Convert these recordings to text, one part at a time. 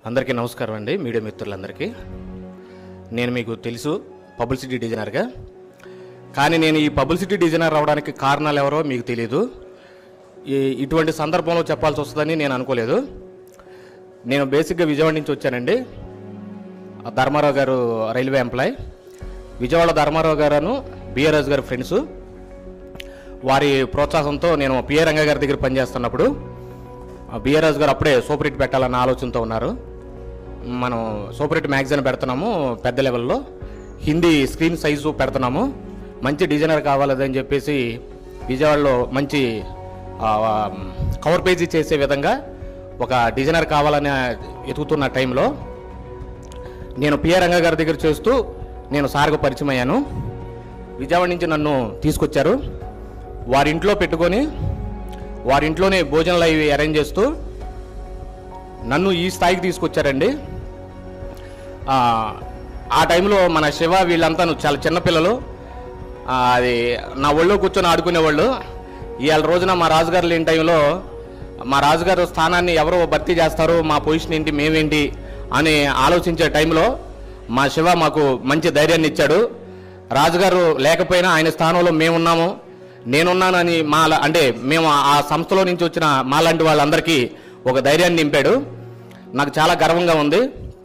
అందరికీ నమస్కారం అండి మీడియా మిత్రులందరికీ నేను మీకు తెలుసు పబ్లిసిటీ డిజైనర్గా కానీ నేను ఈ పబ్లిసిటీ డిజైనర్ అవడానికి కారణాలు ఎవరో మీకు తెలియదు ఈ ఇటువంటి సందర్భంలో చెప్పాల్సి వస్తుందని నేను అనుకోలేదు నేను బేసిక్గా విజయవాడ నుంచి వచ్చానండి ఆ ధర్మారావు గారు రైల్వే ఎంప్లాయ్ విజయవాడ ధర్మారావు గారు బిఆర్ఎస్ గారి ఫ్రెండ్స్ వారి ప్రోత్సాహంతో నేను పిఏ రంగ గారి దగ్గర పనిచేస్తున్నప్పుడు బిఆర్ఎస్ గారు అప్పుడే సూపర్ హిట్ పెట్టాలన్న ఆలోచనతో ఉన్నారు మనం సూపర్ హిట్ మ్యాగజైన్ పెడుతున్నాము పెద్ద లెవెల్లో హిందీ స్క్రీన్ సైజు పెడుతున్నాము మంచి డిజైనర్ కావాలని చెప్పేసి విజయవాడలో మంచి ఆ, కవర్ పేజీ చేసే విధంగా ఒక డిజైనర్ కావాలని ఎతుకుతున్న టైంలో నేను పిఆర్ రంగ గారి దగ్గర చేస్తూ నేను సార్కు పరిచయం అయ్యాను విజయవాడ నుంచి నన్ను తీసుకొచ్చారు వారింట్లో పెట్టుకొని వారింట్లోనే భోజనాలు అవి అరేంజ్ చేస్తూ నన్ను ఈ స్థాయికి తీసుకొచ్చారండి ఆ, ఆ టైంలో మన శివ వీళ్ళంతా చాలా చిన్నపిల్లలు ఆ, అది నా ఒళ్ళో కూర్చొని ఆడుకునేవాళ్ళు ఇవాళ రోజున మా రాజుగారు లేని టైంలో మా రాజుగారు స్థానాన్ని ఎవరు భర్తీ చేస్తారు మా పొజిషన్ ఏంటి మేమేంటి అని ఆలోచించే టైంలో మా శివ మాకు మంచి ధైర్యాన్ని ఇచ్చాడు రాజుగారు లేకపోయినా ఆయన స్థానంలో మేమున్నాము నేనున్నానని మా అంటే మేము ఆ సంస్థలో నుంచి వచ్చిన మాలాంటి వాళ్ళందరికీ ఒక ధైర్యాన్ని నింపాడు నాకు చాలా గర్వంగా ఉంది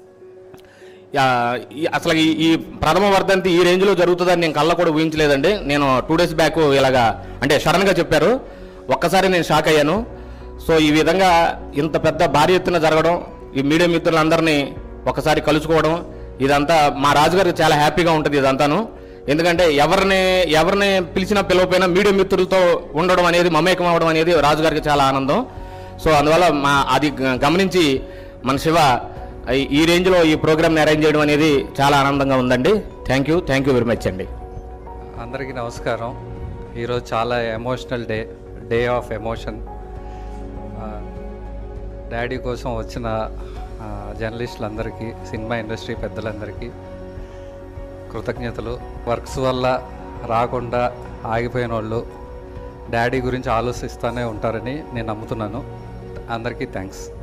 యా, ఈ- అసలు ఈ ఈ ప్రథమ వర్ధంతి ఈ రేంజ్లో జరుగుతుందని నేను కళ్ళ కూడా ఊహించలేదండి నేను టూ డేస్ బ్యాక్ ఇలాగా అంటే సడన్గా చెప్పారు ఒక్కసారి నేను షాక్ అయ్యాను సో ఈ విధంగా ఇంత పెద్ద భారీ ఎత్తున జరగడం ఈ మీడియా మిత్రులందరినీ ఒకసారి కలుసుకోవడం ఇదంతా మా రాజుగారికి చాలా హ్యాపీగా ఉంటుంది ఇదంతాను ఎందుకంటే ఎవరిని ఎవరిని పిలిచినా పిలవపోయినా మీడియా మిత్రులతో ఉండడం అనేది మమేకం అవ్వడం అనేది రాజుగారికి చాలా ఆనందం సో అందువల్ల మా అది గ- గమనించి మన శివ ఈ- ఈ రేంజ్లో ఈ ప్రోగ్రామ్ని అరేంజ్ చేయడం అనేది చాలా ఆనందంగా ఉందండి thank you thank you very much అండి అందరికీ నమస్కారం ఈరోజు చాలా emotional day day of emotion daddy కోసం వచ్చిన ఆ, జర్నలిస్టులందరికీ సినిమా ఇండస్ట్రీ పెద్దలందరికీ కృతజ్ఞతలు వర్క్స్ వల్ల రాకుండా ఆగిపోయిన వాళ్ళు డాడీ గురించి ఆలోచిస్తూనే ఉంటారని నేను నమ్ముతున్నాను అందరికీ థ్యాంక్స్